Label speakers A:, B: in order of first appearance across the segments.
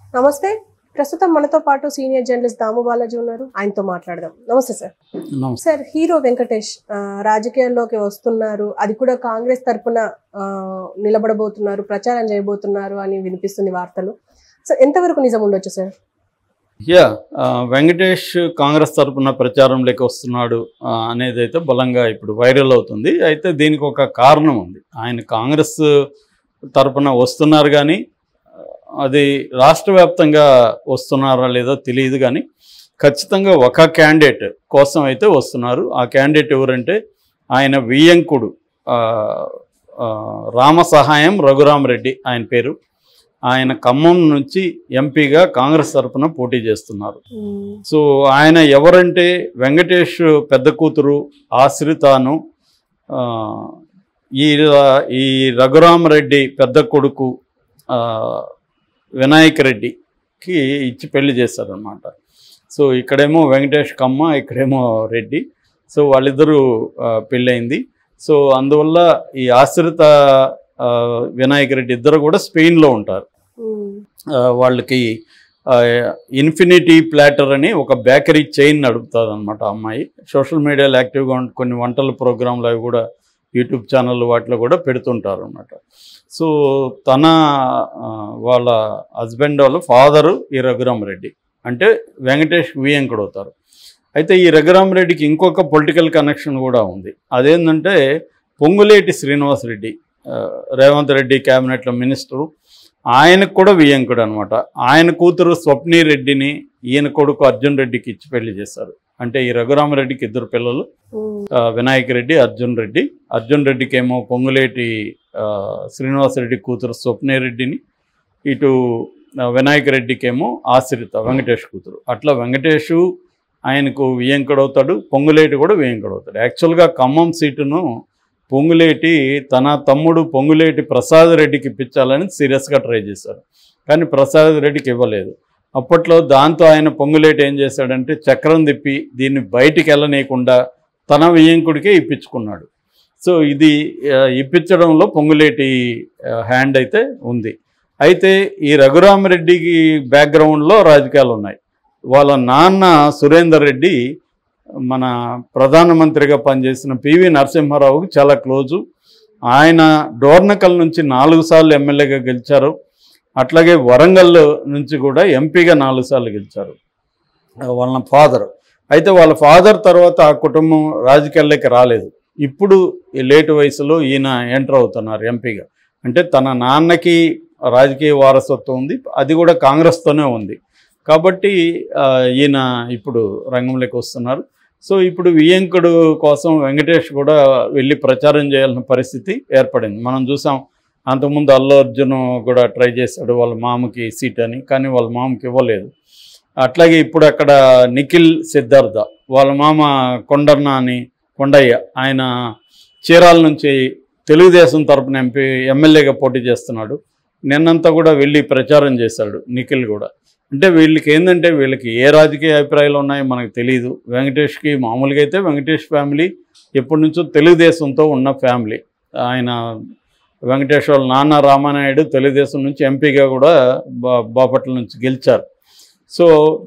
A: నమస్తే ప్రస్తుతం మనతో పాటు సీనియర్ జర్నలిస్ట్ దాము బాలాజీ ఉన్నారు ఆయనతో మాట్లాడదాం నమస్తే సార్
B: నమస్తే
A: సార్ హీరో వెంకటేష్ ఆ, రాజకీయాల్లోకి వస్తున్నారు అది కూడా కాంగ్రెస్ తరపున ఆ, నిలబడబోతున్నారు ప్రచారం చేయబోతున్నారు అని వినిపిస్తుంది వార్తలు సో ఎంతవరకు నిజం ఉండొచ్చు సార్
B: యా ఆ, వెంకటేష్ కాంగ్రెస్ తరపున ప్రచారంలోకి వస్తున్నాడు ఆ, అనేది అయితే బలంగా ఇప్పుడు వైరల్ అవుతుంది అయితే దీనికి ఒక కారణం ఉంది ఆయన కాంగ్రెస్ తరపున వస్తున్నారు కానీ ఆ, అది రాష్ట్ర వ్యాప్తంగా వస్తున్నారా లేదో తెలియదు కానీ ఖచ్చితంగా ఒక క్యాండిడేట్ కోసం అయితే వస్తున్నారు ఆ క్యాండిడేట్ ఎవరంటే ఆయన వియ్యంకుడు ఆ, ఆ, రామ సహాయం రఘురామరెడ్డి ఆయన పేరు ఆయన ఖమ్మం నుంచి ఎంపీగా కాంగ్రెస్ తరపున పోటీ చేస్తున్నారు
A: మ్మ్.
B: సో ఆయన ఎవరంటే వెంకటేష్ పెద్ద కూతురు ఆశ్రితాను ఆ, ఈ ఈ రఘురామరెడ్డి పెద్ద కొడుకు ఆ, వినాయక్ రెడ్డికి ఇచ్చి పెళ్లి చేశారనమాట సో ఇక్కడేమో వెంకటేష్ కమ్మ ఇక్కడేమో రెడ్డి సో వాళ్ళిద్దరూ ఆ, పెళ్ళయింది సో అందువల్ల ఈ ఆశ్రిత ఆ, వినాయక్ రెడ్డి ఇద్దరు కూడా స్పెయిన్లో ఉంటారు
A: మ్మ్.
B: ఆ, వాళ్ళకి ఇన్ఫినిటీ ప్లాటర్ అని ఒక బేకరీ చైన్ నడుపుతుంది అనమాట అమ్మాయి సోషల్ మీడియాలో యాక్టివ్గా ఉండి కొన్ని వంటల ప్రోగ్రాంలు అవి కూడా యూట్యూబ్ ఛానల్ వాటిలో కూడా పెడుతుంటారు అనమాట సో తన ఆ, వాళ్ళ హస్బెండ్ వాళ్ళ ఫాదరు ఈ రఘురామ్ రెడ్డి అంటే వెంకటేష్ వియంకుడు అవుతారు అయితే ఈ రఘురామ్ రెడ్డికి ఇంకొక పొలిటికల్ కనెక్షన్ కూడా ఉంది అదేంటంటే పొంగులేటి శ్రీనివాసరెడ్డి ఆ, రేవంత్ రెడ్డి క్యాబినెట్లో మినిస్టరు ఆయనకు కూడా వియంకుడు అనమాట ఆయన కూతురు స్వప్ని రెడ్డిని ఈయన కొడుకు అర్జున్ రెడ్డికి ఇచ్చి పెళ్లి చేశారు అంటే ఈ రఘురామరెడ్డికి ఇద్దరు పిల్లలు
A: మ్మ్.
B: ఆ, వినాయక్ రెడ్డి అర్జున్ రెడ్డి అర్జున్ రెడ్డికి ఏమో పొంగులేటి ఆ, శ్రీనివాసరెడ్డి కూతురు స్వప్ని రెడ్డిని ఇటు ఆ, వినాయక్ రెడ్డికి ఏమో ఆశ్రిత వెంకటేష్ కూతురు అట్లా వెంకటేష్ ఆయనకు వియంకుడవుతాడు పొంగులేటి కూడా వియంకుడవుతాడు యాక్చువల్గా ఖమ్మం సీటును పొంగులేటి తన తమ్ముడు పొంగులేటి ప్రసాద్ రెడ్డికి ఇప్పించాలని సీరియస్గా ట్రై చేశారు కానీ ప్రసాద్ రెడ్డికి ఇవ్వలేదు అప్పట్లో దాంతో ఆయన పొంగులేటి ఏం చేశాడంటే చక్రం తిప్పి దీన్ని బయటికి వెళ్ళనీయకుండా తన వియ్యంకుడికే ఇప్పించుకున్నాడు సో ఇది ఆ, ఇప్పించడంలో పొంగులేటి ఆ, హ్యాండ్ అయితే ఉంది అయితే ఈ రఘురామరెడ్డికి బ్యాక్గ్రౌండ్లో రాజకీయాలు ఉన్నాయి వాళ్ళ నాన్న సురేందర్ రెడ్డి మన ప్రధానమంత్రిగా పనిచేసిన పివి నరసింహారావుకి చాలా క్లోజు ఆయన డోర్నకల్ నుంచి నాలుగు సార్లు ఎమ్మెల్యేగా గెలిచారు అట్లాగే వరంగల్ నుంచి కూడా ఎంపీగా నాలుగు సార్లు గెలిచారు వాళ్ళ ఫాదర్ అయితే వాళ్ళ ఫాదర్ తర్వాత ఆ కుటుంబం రాజకీయాల్లోకి రాలేదు ఇప్పుడు ఈ లేటు వయసులో ఈయన ఎంటర్ అవుతున్నారు ఎంపీగా అంటే తన నాన్నకి రాజకీయ వారసత్వం ఉంది అది కూడా కాంగ్రెస్తోనే ఉంది కాబట్టి ఆ, ఈయన ఇప్పుడు రంగంలోకి వస్తున్నారు సో ఇప్పుడు వియంకుడు కోసం వెంకటేష్ కూడా వెళ్ళి ప్రచారం చేయాల్సిన పరిస్థితి ఏర్పడింది మనం చూసాం అంతకుముందు అల్లు అర్జున్ కూడా ట్రై చేశాడు వాళ్ళ మామకి సీట్ అని కానీ వాళ్ళ మామకి ఇవ్వలేదు అట్లాగే ఇప్పుడు అక్కడ నిఖిల్ సిద్ధార్థ వాళ్ళ మామ కొండన్న అని కొండయ్య ఆయన చీరాల నుంచి తెలుగుదేశం తరపున ఎంపీ ఎమ్మెల్యేగా పోటీ చేస్తున్నాడు నిన్నంతా కూడా వెళ్ళి ప్రచారం చేశాడు నిఖిల్ కూడా అంటే వీళ్ళకి ఏంటంటే వీళ్ళకి ఏ రాజకీయ అభిప్రాయాలు ఉన్నాయో మనకు తెలియదు వెంకటేష్కి మామూలుగా అయితే వెంకటేష్ ఫ్యామిలీ ఎప్పటి నుంచో తెలుగుదేశంతో ఉన్న ఫ్యామిలీ ఆయన వెంకటేష్ వాళ్ళ నాన్న రామానాయుడు తెలుగుదేశం నుంచి ఎంపీగా కూడా బా బాపట్ల నుంచి గెలిచారు సో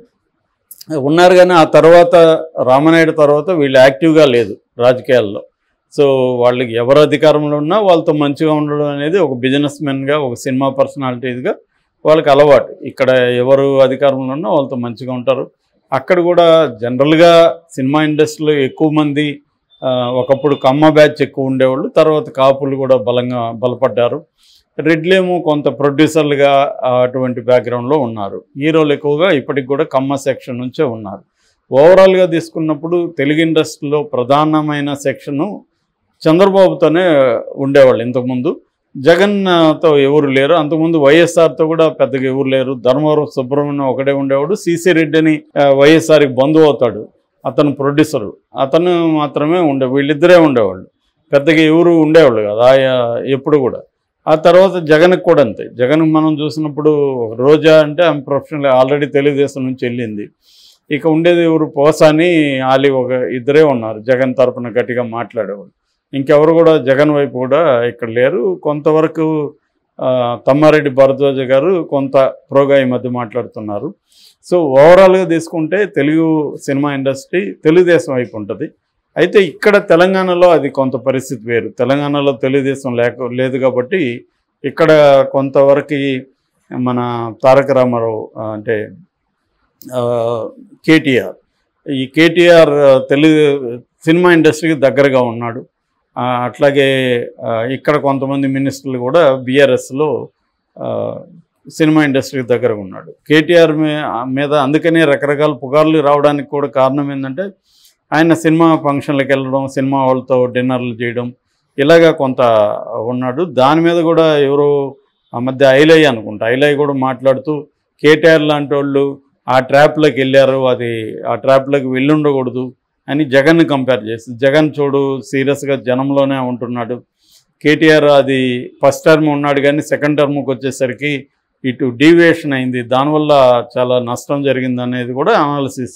B: ఉన్నారు కానీ ఆ తర్వాత రామనాయుడు తర్వాత వీళ్ళు యాక్టివ్గా లేదు రాజకీయాల్లో సో వాళ్ళకి ఎవరు అధికారంలో ఉన్నా వాళ్ళతో మంచిగా ఉండడం అనేది ఒక బిజినెస్ మెన్గా ఒక సినిమా పర్సనాలిటీగా వాళ్ళకి అలవాటు ఇక్కడ ఎవరు అధికారంలో ఉన్నా వాళ్ళతో మంచిగా ఉంటారు అక్కడ కూడా జనరల్గా సినిమా ఇండస్ట్రీలో ఎక్కువ మంది ఆ, ఒకప్పుడు కమ్మ బ్యాచ్ ఎక్కువ ఉండేవాళ్ళు తర్వాత కాపులు కూడా బలంగా బలపడ్డారు రెడ్లేమో కొంత ప్రొడ్యూసర్లుగా ఆ, అటువంటి బ్యాక్గ్రౌండ్లో ఉన్నారు హీరోలు ఎక్కువగా ఇప్పటికి కూడా కమ్మ సెక్షన్ నుంచే ఉన్నారు ఓవరాల్గా తీసుకున్నప్పుడు తెలుగు ఇండస్ట్రీలో ప్రధానమైన సెక్షను చంద్రబాబుతోనే ఉండేవాళ్ళు ఇంతకుముందు జగన్తో ఎవరు లేరు అంతకుముందు వైఎస్ఆర్తో కూడా పెద్దగా ఎవరు లేరు ధర్మవరం సుబ్రహ్మణ్యం ఒకడే ఉండేవాడు సిసి రెడ్డి అని ఆ, వైఎస్ఆర్కి బంధువు అవుతాడు అతను ప్రొడ్యూసరు అతను మాత్రమే ఉండే వీళ్ళిద్దరే ఉండేవాళ్ళు పెద్దగా ఎవరు ఉండేవాళ్ళు కదా ఆయా ఎప్పుడు కూడా ఆ తర్వాత జగన్కి కూడా అంతే జగన్ మనం చూసినప్పుడు రోజా అంటే ఆమె ప్రొఫెషనల్ ఆల్రెడీ తెలుగుదేశం నుంచి వెళ్ళింది ఇక ఉండేది ఎవరు పోసాని ఆలి ఒక ఇద్దరే ఉన్నారు జగన్ తరపున గట్టిగా మాట్లాడేవాళ్ళు ఇంకెవరు కూడా జగన్ వైపు కూడా ఇక్కడ లేరు కొంతవరకు ఆ, తమ్మారెడ్డి భరద్వాజ గారు కొంత ప్రోగా ఈ మధ్య మాట్లాడుతున్నారు సో ఓవరాల్గా తీసుకుంటే తెలుగు సినిమా ఇండస్ట్రీ తెలుగుదేశం వైపు ఉంటుంది అయితే ఇక్కడ తెలంగాణలో అది కొంత పరిస్థితి వేరు తెలంగాణలో తెలుగుదేశం లేక లేదు కాబట్టి ఇక్కడ కొంతవరకు మన తారక రామారావు ఆ, అంటే ఆ, కేటీఆర్ ఈ కేటీఆర్ తెలుగు సినిమా ఇండస్ట్రీకి దగ్గరగా ఉన్నాడు ఆ, అట్లాగే ఆ, ఇక్కడ కొంతమంది మినిస్టర్లు కూడా బీఆర్ఎస్లో సినిమా ఇండస్ట్రీకి దగ్గరగా ఉన్నాడు కేటీఆర్ మీ- మీద అందుకనే రకరకాల పుకార్లు రావడానికి కూడా కారణం ఏంటంటే ఆయన సినిమా ఫంక్షన్లకు వెళ్ళడం సినిమా వాళ్ళతో డిన్నర్లు చేయడం ఇలాగా కొంత ఉన్నాడు దాని మీద కూడా ఎవరో ఆ మధ్య ఐలై అనుకుంటా ఐలై కూడా మాట్లాడుతూ కేటీఆర్ లాంటి వాళ్ళు ఆ ట్రాప్లోకి వెళ్ళారు అది ఆ ట్రాప్లోకి వెళ్ళి ఉండకూడదు అని జగన్ని కంపేర్ చేసి జగన్ చూడు సీరియస్గా జనంలోనే ఉంటున్నాడు కేటీఆర్ అది ఫస్ట్ టర్మ్ ఉన్నాడు కానీ సెకండ్ టర్మ్కి వచ్చేసరికి ఇటు డీవియేషన్ అయింది దానివల్ల చాలా నష్టం జరిగింది అనేది కూడా అనాలిసిస్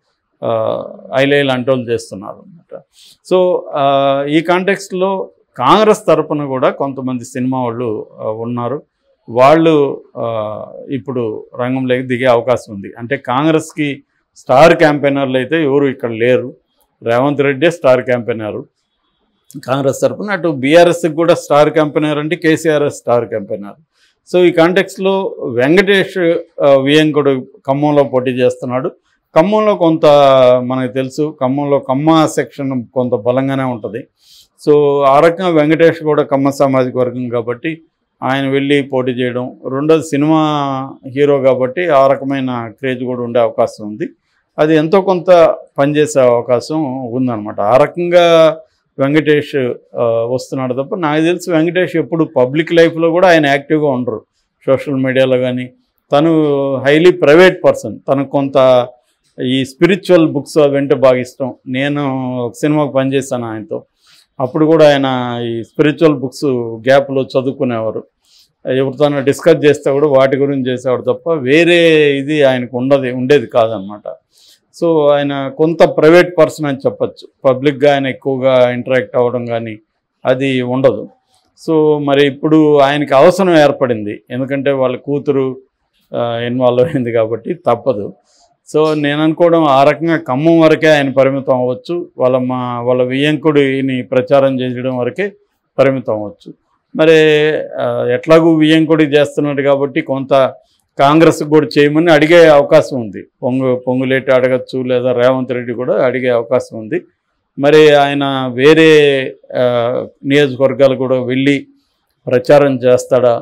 B: ఐలై లాంటి వాళ్ళు చేస్తున్నారు అనమాట సో ఆ, ఈ కాంటెక్స్ట్లో కాంగ్రెస్ తరపున కూడా కొంతమంది సినిమా వాళ్ళు ఆ, ఉన్నారు వాళ్ళు ఆ, ఇప్పుడు రంగంలోకి దిగే అవకాశం ఉంది అంటే కాంగ్రెస్కి స్టార్ క్యాంపెయినర్లు అయితే ఎవరు ఇక్కడ లేరు రేవంత్ రెడ్డి స్టార్ క్యాంపెయినరు కాంగ్రెస్ తరపున అటు బీఆర్ఎస్కి కూడా స్టార్ క్యాంపెయినర్ అంటే కేసీఆర్ స్టార్ క్యాంపెయినర్ సో ఈ కాంటెక్స్లో వెంకటేష్ ఆ, వియంకుడు ఖమ్మంలో పోటీ చేస్తున్నాడు ఖమ్మంలో కొంత మనకు తెలుసు ఖమ్మంలో కమ్మ సెక్షన్ కొంత బలంగానే ఉంటుంది సో ఆ రకంగా వెంకటేష్ కూడా కమ్మ సామాజిక వర్గం కాబట్టి ఆయన వెళ్ళి పోటీ చేయడం రెండోది సినిమా హీరో కాబట్టి ఆ రకమైన క్రేజ్ కూడా ఉండే అవకాశం ఉంది అది ఎంతో కొంత పనిచేసే అవకాశం ఉందన్నమాట ఆ రకంగా వెంకటేష్ ఆ, వస్తున్నాడు తప్ప నాకు తెలిసి వెంకటేష్ ఎప్పుడు పబ్లిక్ లైఫ్లో కూడా ఆయన యాక్టివ్గా ఉండరు సోషల్ మీడియాలో కానీ తను హైలీ ప్రైవేట్ పర్సన్ తనకు కొంత ఈ స్పిరిచువల్ బుక్స్ అవంటే బాగా ఇష్టం నేను ఒక సినిమాకి పనిచేశాను ఆయనతో అప్పుడు కూడా ఆయన ఈ స్పిరిచువల్ బుక్స్ గ్యాప్లో చదువుకునేవారు ఎవరితోనో డిస్కస్ చేస్తే కూడా వాటి గురించి చేసేవాడు తప్ప వేరే ఇది ఆయనకు ఉండదు ఉండేది కాదనమాట సో ఆయన కొంత ప్రైవేట్ పర్సన్ అని చెప్పచ్చు పబ్లిక్గా ఆయన ఎక్కువగా ఇంటరాక్ట్ అవ్వడం కానీ అది ఉండదు సో మరి ఇప్పుడు ఆయనకి అవసరం ఏర్పడింది ఎందుకంటే వాళ్ళ కూతురు ఇన్వాల్వ్ అయింది కాబట్టి తప్పదు సో నేను అనుకోవడం ఆ రకంగా ఖమ్మం వరకే ఆయన పరిమితం అవ్వచ్చు వాళ్ళ మా వాళ్ళ వియ్యంకుడిని ప్రచారం చేయడం వరకే పరిమితం అవ్వచ్చు మరి ఆ, ఎట్లాగూ వియ్యంకుడి చేస్తున్నాడు కాబట్టి కొంత కాంగ్రెస్ కూడా చేయమని అడిగే అవకాశం ఉంది పొంగు పొంగులేటి అడగచ్చు లేదా రేవంత్ రెడ్డి కూడా అడిగే అవకాశం ఉంది మరి ఆయన వేరే ఆ, నియోజకవర్గాలు కూడా వెళ్ళి ప్రచారం చేస్తాడా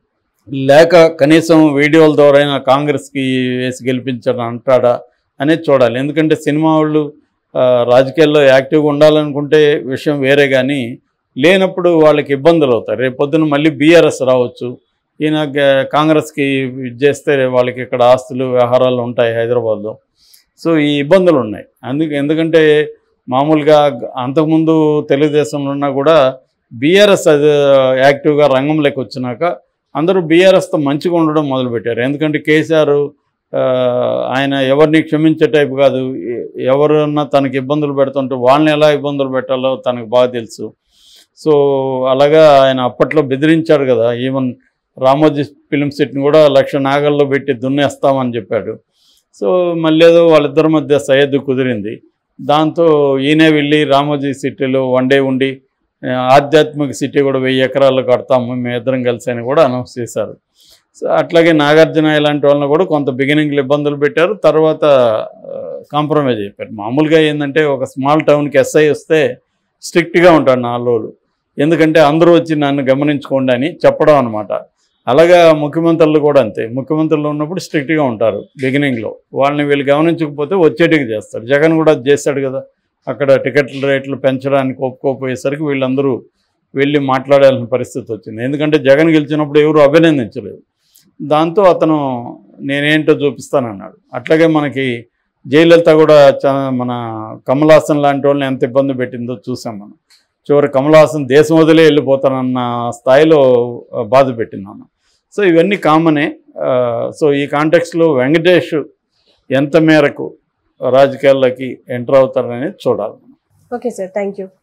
B: లేక కనీసం వీడియోల ద్వారా అయినా కాంగ్రెస్కి వేసి గెలిపించడం అంటాడా అనేది చూడాలి ఎందుకంటే సినిమా వాళ్ళు ఆ, రాజకీయాల్లో యాక్టివ్గా ఉండాలనుకుంటే విషయం వేరే కానీ లేనప్పుడు వాళ్ళకి ఇబ్బందులు అవుతాయి రేపు పొద్దున మళ్ళీ బీఆర్ఎస్ రావచ్చు ఈయన గ- కాంగ్రెస్కి ఇది చేస్తే వాళ్ళకి ఇక్కడ ఆస్తులు వ్యవహారాలు ఉంటాయి హైదరాబాద్లో సో ఈ ఇబ్బందులు ఉన్నాయి అందుకే ఎందుకంటే మామూలుగా గ- అంతకుముందు తెలుగుదేశంలో ఉన్నా కూడా బీఆర్ఎస్ అది యాక్టివ్గా రంగంలోకి వచ్చినాక అందరూ బీఆర్ఎస్తో మంచిగా ఉండడం మొదలుపెట్టారు ఎందుకంటే కేసీఆర్ ఆ, ఆయన ఎవరిని క్షమించే టైపు కాదు ఎ- ఎవరన్నా తనకి ఇబ్బందులు పెడుతుంటే వాళ్ళని ఎలా ఇబ్బందులు పెట్టాలో తనకు బాగా తెలుసు సో అలాగా ఆయన అప్పట్లో బెదిరించాడు కదా ఈవెన్ రామోజీ ఫిలిం సిటీని కూడా లక్ష నాగల్లో పెట్టి దున్నేస్తామని చెప్పాడు సో మళ్ళీ ఏదో వాళ్ళిద్దరి మధ్య సయ్యద్దు కుదిరింది దాంతో ఈయనే వెళ్ళి రామోజీ సిటీలో వన్ డే ఉండి ఆ, ఆధ్యాత్మిక సిటీ కూడా వెయ్యి ఎకరాలు కడతాము మేము ఇద్దరం కలిసి అని కూడా అనౌన్స్ చేశారు సో అట్లాగే నాగార్జున ఇలాంటి వాళ్ళని కూడా కొంత బిగినింగ్లో ఇబ్బందులు పెట్టారు తర్వాత కాంప్రమైజ్ అయిపోయారు మామూలుగా ఏంటంటే ఒక స్మాల్ టౌన్కి ఎస్ఐ వస్తే స్ట్రిక్ట్గా ఉంటాడు నాలుగు రోజులు ఎందుకంటే అందరూ వచ్చి నన్ను గమనించుకోండి అని చెప్పడం అనమాట అలాగా ముఖ్యమంత్రులు కూడా అంతే ముఖ్యమంత్రులు ఉన్నప్పుడు స్ట్రిక్ట్గా ఉంటారు బిగినింగ్లో వాళ్ళని వీళ్ళు గమనించకపోతే వచ్చేటికి చేస్తారు జగన్ కూడా అది చేశాడు కదా అక్కడ టికెట్ల రేట్లు పెంచడానికి ఒప్పుకోపోయేసరికి వీళ్ళందరూ వెళ్ళి మాట్లాడాల్సిన పరిస్థితి వచ్చింది ఎందుకంటే జగన్ గెలిచినప్పుడు ఎవరు అభినందించలేదు దాంతో అతను నేనేంటో చూపిస్తానన్నాడు అట్లాగే మనకి జయలలిత కూడా చా- మన కమల్ హాసన్ లాంటి వాళ్ళని ఎంత ఇబ్బంది పెట్టిందో చూసాం మనం చివరి కమల్ హాసన్ దేశం వదిలే వెళ్ళిపోతానన్న స్థాయిలో ఆ, బాధ పెట్టిందన్న సో ఇవన్నీ కామనే ఆ, సో ఈ కాంటెక్స్లో వెంకటేష్ ఎంత మేరకు రాజకీయాల్లోకి ఎంటర్ అవుతారనేది చూడాలి
A: ఓకే సార్ థ్యాంక్ యూ